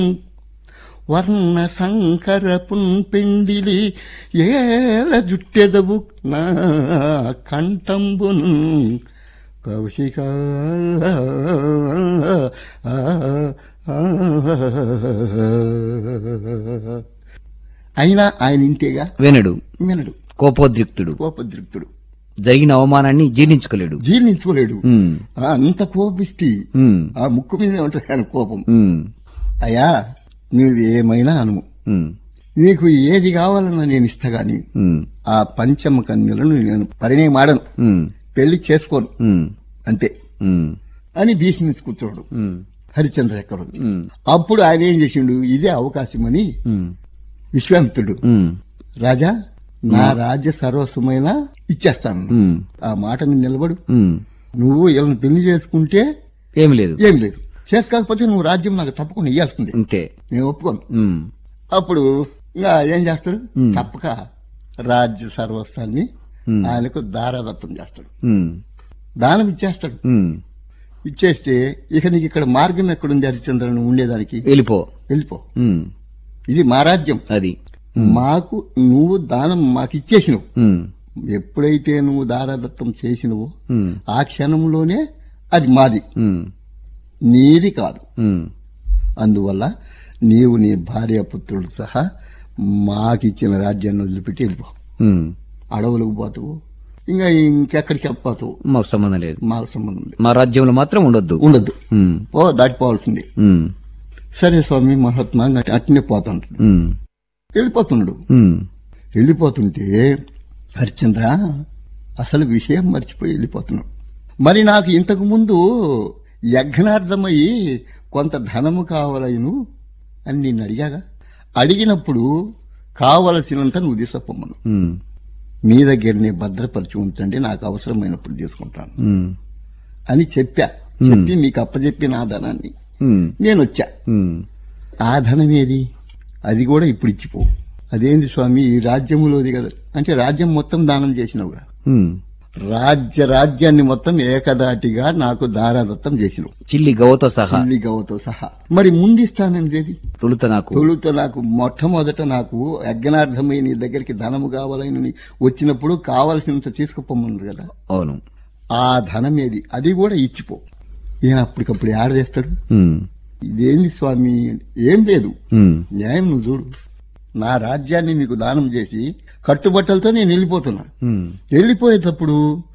వర్ణ సంకర పుంపిండిలి ఏల జుట్టెదవు నా కంఠంబును కౌశిక అయినా ఆయన ఇంటేగా వినడు వినడు కోపోద్రిక్తుడు కోపదృప్తుడు జరిగిన అవమానాన్ని జీర్ణించుకోలేడు జీర్ణించుకోలేడు ఉమ్, ఆ, అంత కోపిష్టి ఉమ్, ఆ ముక్కు మీదే ఉంటుంది ఆయన కోపం ఉమ్, అయ్యా నువ్వు ఏమైనా అనుము ఉమ్, నీకు ఏది కావాలన్నా నేను ఇస్తా గాని ఉమ్, ఆ పంచమ కన్యలను నేను పరిణయమాడను ఉమ్, పెళ్లి చేసుకోను ఉమ్, అంతే ఉమ్, అని భీష్మించి కూర్చోడు ఉమ్, హరిశ్చంద్ర చక్రవర్తి ఉమ్, అప్పుడు ఆయన ఏం చేసిండు ఇదే అవకాశం అని ఉమ్, విశ్వామిత్రుడు ఉమ్, రాజా నా రాజ్య సర్వస్వమైన ఇచ్చేస్తాను ఉమ్, ఆ మాట మీద నిలబడు ఉమ్. నువ్వు వీళ్ళని పెళ్లి చేసుకుంటే ఏమి లేదు ఏం లేదు చేసుకోకపోతే నువ్వు రాజ్యం నాకు తప్పకుండా ఇయ్యాల్సిందే అంతే నేను ఒప్పుకోను ఉమ్, అప్పుడు ఇంకా ఏం చేస్తాడు తప్పక రాజ్య సర్వస్వాన్ని ఆయనకు దారాదత్తం చేస్తాడు ఉమ్, దానం ఇచ్చేస్తాడు ఉమ్. ఇచ్చేస్తే ఇక నీకు ఇక్కడ మార్గం ఎక్కడుంది హరిశ్చంద్ర నువ్వు ఉండేదానికి వెళ్ళిపో వెళ్ళిపో ఉమ్, ఇది మా రాజ్యం అది మాకు నువ్వు దానం మాకు ఇచ్చేసినవు ఉమ్, ఎప్పుడైతే నువ్వు దారాదత్తం చేసినవో ఉమ్, ఆ క్షణంలోనే అది మాది ఉమ్, నీది కాదు ఉమ్, అందువల్ల నీవు నీ భార్య పుత్రుడు సహా మాకిచ్చిన రాజ్యాన్ని వదిలిపెట్టి వెళ్ళిపో ఉమ్. అడవులకు పోతావు ఇంకా ఇంకెక్కడికి పోతావు మాకు సంబంధం లేదు మాకు సంబంధం లేదు మా రాజ్యంలో మాత్రం ఉండొద్దు ఉండద్దు ఉమ్, ఓ దాటిపోవాల్సింది ఉమ్, సరే స్వామి మహాత్మా ఇంకా అట్నే పోతుంటాడు ఉమ్, వెళ్ళిపోతున్నాడు ఉమ్, వెళ్ళిపోతుంటే హరిశ్చంద్ర అసలు విషయం మర్చిపోయి వెళ్ళిపోతున్నాడు మరి నాకు ఇంతకు ముందు యజ్ఞార్థమయ్యి కొంత ధనము కావాలను అని నిన్ను అడిగాగా అడిగినప్పుడు కావలసినంత నువ్వు తీసుకుపోమను ఉమ్, మీ దగ్గరనే భద్రపరిచి ఉంచండి నాకు అవసరమైనప్పుడు తీసుకుంటాను ఉమ్, అని చెప్పా చెప్పి మీకు అప్పచెప్పిన ఆ ధనాన్ని ఉమ్, నేను వచ్చా ఉమ్, ఆ ధనం ఏది అది కూడా ఇప్పుడు ఇచ్చిపో అదేంది స్వామి ఈ రాజ్యములోది కదా అంటే రాజ్యం మొత్తం దానం చేసినవుగా ఉమ్. రాజ్య రాజ్యాన్ని మొత్తం ఏకదాటిగా నాకు దారాదత్తం చేసినవు చిల్లి గవతో సహా చిల్లి గవతో సహా మరి ముందిస్తాననేది తొలుత నాకు తొలుత నాకు మొట్టమొదట నాకు యజ్ఞార్థమై నీ దగ్గరికి ధనము కావాలని నీ వచ్చినప్పుడు కావలసినంత తీసుకుపోమన్నారు కదా అవును ఆ ధనం ఏది అది కూడా ఇచ్చిపో ఈయన అప్పటికప్పుడు ఆడదేస్తాడు ఉమ్, ఇదేంది స్వామి ఏం లేదు ఉమ్, న్యాయం నువ్వు చూడు నా రాజ్యాన్ని మీకు దానం చేసి కట్టుబట్టలతో నేను వెళ్ళిపోతున్నా ఉమ్, వెళ్ళిపోయేటప్పుడు